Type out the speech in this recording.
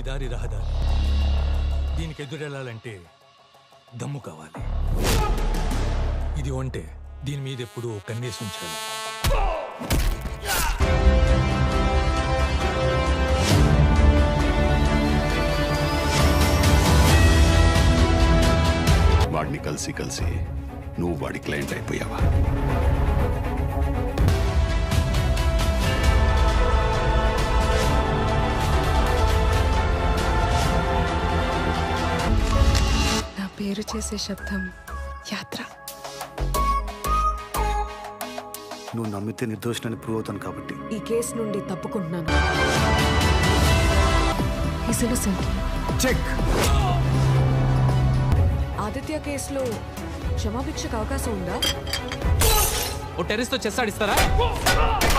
మీ దారి రహదారి దీనికి ఎదురెళ్ళాలంటే దమ్ము కావాలి ఇది ఒంటే దీని మీద ఎప్పుడు కన్నేసి ఉంచాలి వాడిని కలిసి కలిసి నువ్వు వాడి క్లయింట్ అయిపోయావా నా పేరు చేసే శబ్దం యాత్ర నువ్వు నమ్మితే నిర్దోషణని ప్రూవ్ అవుతాను కాబట్టి ఈ కేసు నుండి తప్పుకుంటున్నాను He's innocent. చెక్ ఆదిత్య కేసులో క్షమాభిక్షకు అవకాశం ఉందా ఓ టెర్రరిస్ట్తో చెస్ ఆడిస్తారా